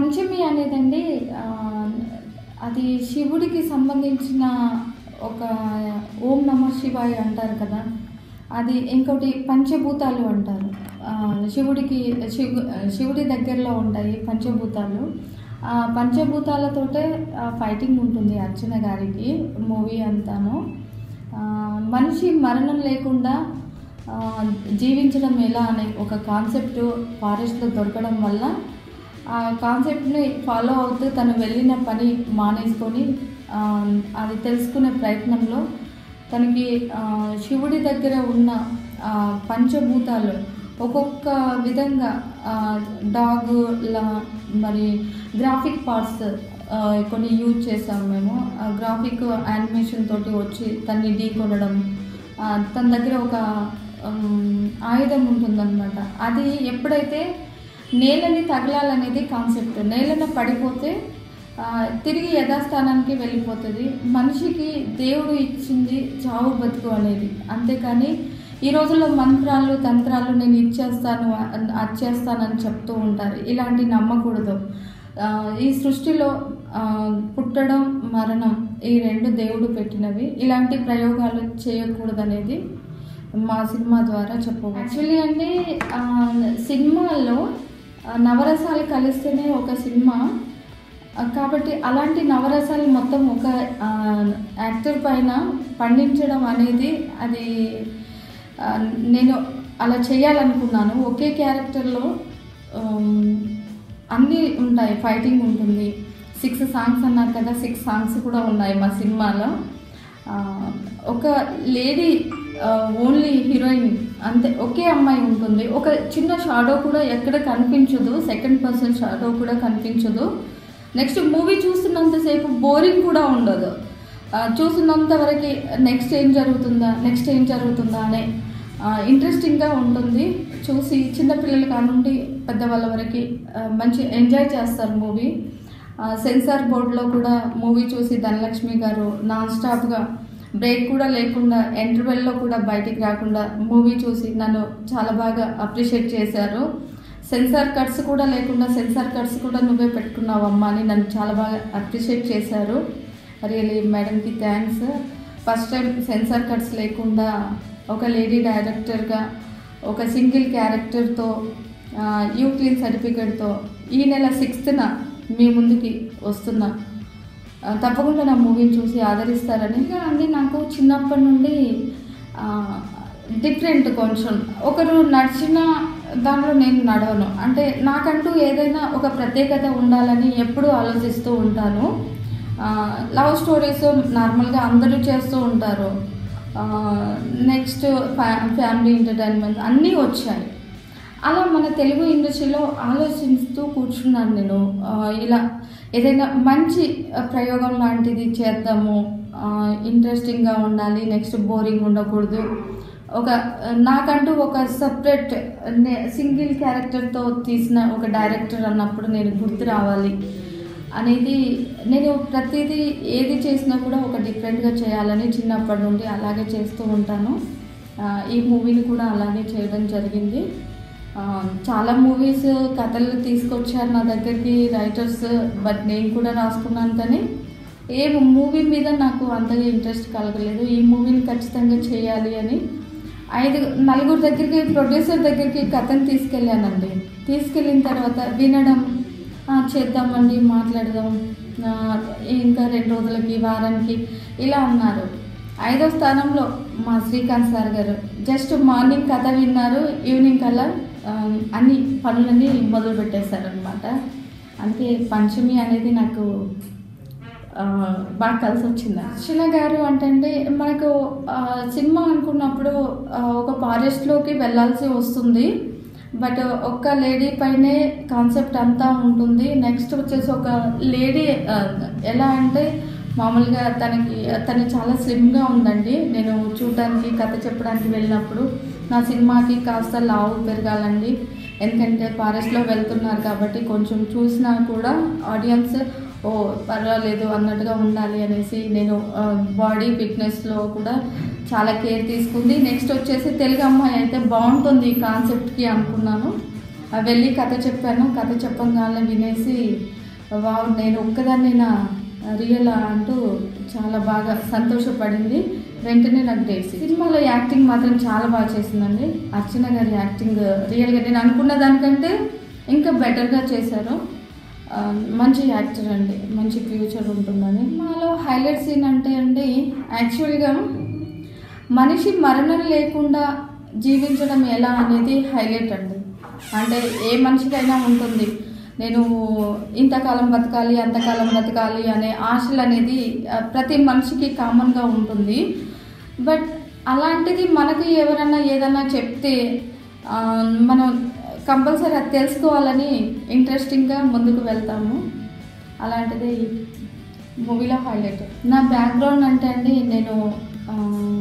పంచమి అనేదండి ఆ, అది శివుడికి సంబంధించిన ఒక ఓం నమ శివాయ అంటారు కదా అది ఇంకోటి పంచభూతాలు అంటారు ఆ, శివుడికి శివు శివుడి దగ్గరలో ఉంటాయి పంచభూతాలు ఆ పంచభూతాలతోటే ఆ, ఫైటింగ్ ఉంటుంది అర్చన గారికి మూవీ అంతాను ఆ, మనిషి మరణం లేకుండా ఆ, జీవించడం ఎలా అనే ఒక కాన్సెప్ట్ ఫారెస్ట్లో దొరకడం వల్ల ఆ కాన్సెప్ట్ని ఫాలో అవుతూ తను వెళ్ళిన పని మానేసుకొని ఆ, అది తెలుసుకునే ప్రయత్నంలో తనకి ఆ, శివుడి దగ్గర ఉన్న ఆ, పంచభూతాలు ఒక్కొక్క విధంగా డాగ్ లా మరి గ్రాఫిక్ పార్ట్స్ కొన్ని యూజ్ చేసాం మేము ఆ గ్రాఫిక్ యానిమేషన్ తోటి వచ్చి తన్ని ఢీ కొనడం ఆ, తన దగ్గర ఒక ఉమ్, ఆయుధం ఉంటుందన్నమాట అది ఎప్పుడైతే నేలని తగలాలనేది కాన్సెప్ట్ నేలన పడిపోతే ఆ, తిరిగి యథాస్థానానికి వెళ్ళిపోతుంది మనిషికి దేవుడు ఇచ్చింది చావు బతుకు అనేది అంతేకాని ఈ రోజుల్లో మంత్రాలు తంత్రాలు నేను ఇచ్చేస్తాను అ- అచ్చేస్తానని చెప్తూ ఉంటారు ఇలాంటి నమ్మకూడదు ఆ, ఈ సృష్టిలో ఆ, పుట్టడం మరణం ఈ రెండు దేవుడు పెట్టినవి ఇలాంటి ప్రయోగాలు చేయకూడదనేది మా సినిమా ద్వారా చెప్పవచ్చు యాక్చువల్లీ అంటే ఆ, సినిమాల్లో ఆ, నవరసాలు కలిస్తేనే ఒక సినిమా ఆ, కాబట్టి అలాంటి నవరసాలు మొత్తం ఒక ఆ, యాక్టర్ పైన పండించడం అనేది అది ఆ, నేను అలా చేయాలనుకున్నాను ఒకే క్యారెక్టర్లో ఆమ్, అన్నీ ఉంటాయి ఫైటింగ్ ఉంటుంది సిక్స్ సాంగ్స్ అన్నారు కదా సిక్స్ సాంగ్స్ కూడా ఉన్నాయి మా సినిమాలో ఆ, ఒక లేడీ ఓన్లీ హీరోయిన్ అంతే ఒకే అమ్మాయి ఉంటుంది ఒక చిన్న షాడో కూడా ఎక్కడ కనిపించదు సెకండ్ పర్సన్ షాడో కూడా కనిపించదు నెక్స్ట్ మూవీ చూస్తున్నంతసేపు బోరింగ్ కూడా ఉండదు ఆ, చూస్తున్నంత వరకు నెక్స్ట్ ఏం జరుగుతుందా నెక్స్ట్ ఏం జరుగుతుందా అనే ఇంట్రెస్టింగ్గా ఉంటుంది చూసి చిన్నపిల్లల కానుండి పెద్దవాళ్ళ వరకు ఆ, మంచి ఎంజాయ్ చేస్తారు మూవీ సెన్సార్ బోర్డులో కూడా మూవీ చూసి ధనలక్ష్మి గారు నాన్ స్టాప్గా బ్రేక్ కూడా లేకుండా ఇంటర్వెల్లో కూడా బయటికి రాకుండా మూవీ చూసి నన్ను చాలా బాగా అప్రిషియేట్ చేశారు సెన్సార్ కట్స్ కూడా లేకుండా సెన్సార్ కట్స్ కూడా నువ్వే పెట్టుకున్నావు అమ్మా అని నన్ను చాలా బాగా అప్రిషియేట్ చేశారు రియలీ మేడంకి thanks first time censor cuts లేకుండా ఒక లేడీ డైరెక్టర్గా ఒక సింగిల్ క్యారెక్టర్తో యూ క్లీన్ సర్టిఫికేట్తో ఈ నెల సిక్స్త్న మీ ముందుకి వస్తున్నా ఆ, తప్పకుండా నా మూవీని చూసి ఆదరిస్తారని ఇంకా అండి నాకు చిన్నప్పటి నుండి డిఫరెంట్ కొంచెం ఒకరు నడిచిన దాంట్లో నేను నడవను అంటే నాకంటూ ఏదైనా ఒక ప్రత్యేకత ఉండాలని ఎప్పుడూ ఆలోచిస్తూ ఉంటాను లవ్ స్టోరీస్ నార్మల్గా అందరూ చేస్తూ ఉంటారు నెక్స్ట్ ఫ్యా ఫ్యామిలీ ఎంటర్టైన్మెంట్ అన్నీ వచ్చాయి అలా మన తెలుగు ఇండస్ట్రీలో ఆలోచిస్తూ కూర్చున్నాను నేను ఆ, ఇలా ఏదైనా మంచి ఆ, ప్రయోగం లాంటిది చేద్దాము ఇంట్రెస్టింగ్గా ఉండాలి నెక్స్ట్ బోరింగ్ ఉండకూడదు ఒక నాకంటూ ఒక సపరేట్ సింగిల్ క్యారెక్టర్తో తీసిన ఒక డైరెక్టర్ అన్నప్పుడు నేను గుర్తు రావాలి అనేది నేను ప్రతిదీ ఏది చేసినా కూడా ఒక డిఫరెంట్గా చేయాలని చిన్నప్పటి నుండి అలాగే చేస్తూ ఉంటాను ఆ, ఈ మూవీని కూడా అలాగే చేయడం జరిగింది ఆ, చాలా మూవీస్ కథలు తీసుకొచ్చారు నా దగ్గరికి రైటర్స్ బట్ నేను కూడా రాసుకున్నాను కానీ ఏ మూవీ మీద నాకు అంతగా ఇంట్రెస్ట్ కలగలేదు ఈ మూవీని ఖచ్చితంగా చేయాలి అని ఐదు నలుగురు దగ్గరికి ప్రొడ్యూసర్ దగ్గరికి కథను తీసుకెళ్ళానండి తీసుకెళ్ళిన తర్వాత వినడం "ఆ, చేద్దామండి మాట్లాడదాం ఆ, ఇంకా రెండు రోజులకి వారానికి ఇలా అన్నారు ఐదో స్థానంలో మా శ్రీకాంత్ సార్ గారు జస్ట్ మార్నింగ్ కథ విన్నారు ఈవినింగ్ కల్లా ఆ, అన్ని పనులన్నీ మొదలు పెట్టేశారనమాట అందుకే పంచమి అనేది నాకు ఆ, బాగా కలిసి వచ్చింది అర్చన గారు అంటే మనకు ఆ, సినిమా అనుకున్నప్పుడు ఆ, ఒక ఫారెస్ట్లోకి వెళ్ళాల్సి వస్తుంది బట్ ఒక్క లేడీ పైనే కాన్సెప్ట్ అంతా ఉంటుంది నెక్స్ట్ వచ్చేసి ఒక లేడీ ఆ, ఎలా అంటే మామూలుగా తనకి తను చాలా స్లిమ్గా ఉందండి నేను చూడడానికి కథ చెప్పడానికి వెళ్ళినప్పుడు నా సినిమాకి కాస్త లావు పెరగాలండి ఎందుకంటే ఫారెస్ట్లో వెళ్తున్నారు కాబట్టి కొంచెం చూసినా కూడా ఆడియన్స్ ఓ పర్వాలేదు అన్నట్టుగా ఉండాలి అనేసి నేను బాడీ ఫిట్నెస్లో కూడా చాలా కేర్ తీసుకుంది నెక్స్ట్ వచ్చేసి తెలుగు అమ్మాయి అయితే బాగుంటుంది ఈ కాన్సెప్ట్కి అనుకున్నాను ఆ, వెళ్ళి కథ చెప్పాను కథ చెప్పగానే వినేసి వావ్ నేను ఒక్కదాన్నేనా రియల్ అంటూ చాలా బాగా సంతోషపడింది వెంటనే నాకు డేసి సినిమాలో యాక్టింగ్ మాత్రం చాలా బాగా చేసిందండి అర్చన గారి యాక్టింగ్ రియల్గా నేను అనుకున్న దానికంటే ఇంకా బెటర్గా చేశారు ఆ, మంచి యాక్టర్ అండి మంచి ఫ్యూచర్ ఉంటుందని మాలో హైలైట్ సీన్ అంటే అండి యాక్చువల్గా మనిషి మరణం లేకుండా జీవించడం ఎలా అనేది హైలైట్ అండి అంటే ఏ మనిషికైనా ఉంటుంది నేను ఇంతకాలం బతకాలి అంతకాలం బతకాలి అనే ఆశలు అనేది ఆ, ప్రతి మనిషికి కామన్గా ఉంటుంది బట్ అలాంటిది మనకి ఎవరైనా ఏదైనా చెప్తే ఆ, మనం కంపల్సరీ అది తెలుసుకోవాలని ఇంట్రెస్టింగ్గా ముందుకు వెళ్తాము అలాంటిది ఈ మూవీలో హైలైట్ నా బ్యాక్గ్రౌండ్ అంటే అండి నేను ఆ,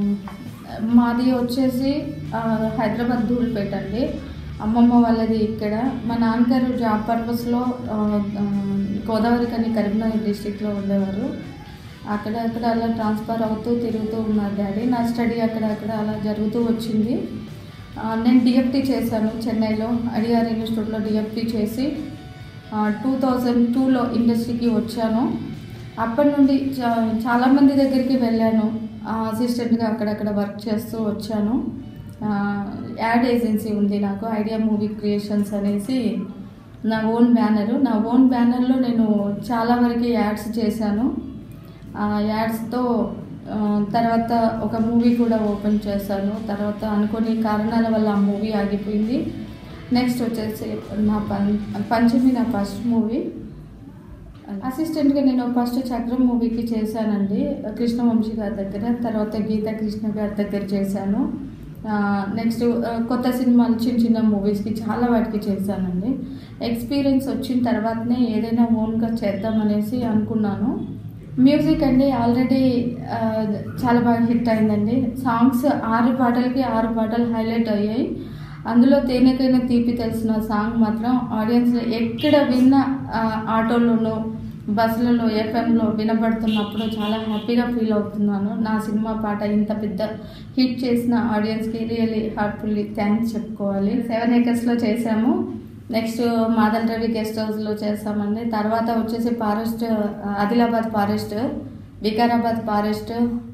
మాది వచ్చేసి ఆ, హైదరాబాద్ ధూళిపేట అండి అమ్మమ్మ వాళ్ళది ఇక్కడ మా నాన్నగారు జాబ్ పర్పస్లో ఆ, ఆ, గోదావరి కని కరీంనగర్ డిస్టిక్లో ఉండేవారు అక్కడ అక్కడ అలా ట్రాన్స్ఫర్ అవుతూ తిరుగుతూ ఉన్నారు డాడీ నా స్టడీ అక్కడ అక్కడ అలా జరుగుతూ వచ్చింది ఆ, నేను డిఎఫ్టీ చేశాను చెన్నైలో అడిఆర్ ఇన్స్టిట్యూట్లో డిఎఫ్టీ చేసి టూ థౌజండ్ టూలో ఇండస్ట్రీకి వచ్చాను అప్పటి నుండి చా చాలామంది దగ్గరికి వెళ్ళాను అసిస్టెంట్గా అక్కడక్కడ వర్క్ చేస్తూ వచ్చాను ఆ, యాడ్ ఏజెన్సీ ఉంది నాకు ఐడియా మూవీ క్రియేషన్స్ అనేసి నా ఓన్ బ్యానరు నా ఓన్ బ్యానర్లో నేను చాలా వరకు యాడ్స్ చేశాను ఆ యాడ్స్తో ఆ, తర్వాత ఒక మూవీ కూడా ఓపెన్ చేశాను తర్వాత అనుకోని కారణాల వల్ల ఆ మూవీ ఆగిపోయింది నెక్స్ట్ వచ్చేసి నా పం పంచమి నా ఫస్ట్ మూవీ అసిస్టెంట్గా నేను ఫస్ట్ చక్రం మూవీకి చేశానండి కృష్ణవంశీ గారి దగ్గర తర్వాత గీతా కృష్ణ గారి దగ్గర చేశాను నెక్స్ట్ కొత్త సినిమాలు చిన్న చిన్న మూవీస్కి చాలా వాటికి చేశానండి ఎక్స్పీరియన్స్ వచ్చిన తర్వాతనే ఏదైనా ఓన్గా చేద్దామనేసి అనుకున్నాను మ్యూజిక్ అండి ఆల్రెడీ చాలా బాగా హిట్ అయిందండి సాంగ్స్ ఆరు పాటలకి ఆరు పాటలు హైలైట్ అయ్యాయి అందులో తేనెకైనా తీపి తెలిసిన సాంగ్ మాత్రం ఆడియన్స్ ఎక్కడ విన్న ఆ, ఆటోలోనో బస్సులలో ఎఫ్ఎంలో వినబడుతున్నప్పుడు చాలా హ్యాపీగా ఫీల్ అవుతున్నాను నా సినిమా పాట ఇంత పెద్ద హిట్ చేసిన ఆడియన్స్కి రియలీ హార్ట్ఫుల్లీ థ్యాంక్స్ చెప్పుకోవాలి సెవెన్ ఏకర్స్లో చేశాము నెక్స్ట్ మాదల్ రవి గెస్ట్ హౌస్లో చేస్తామండి తర్వాత వచ్చేసి forest Adilabad forest Vikarabad forest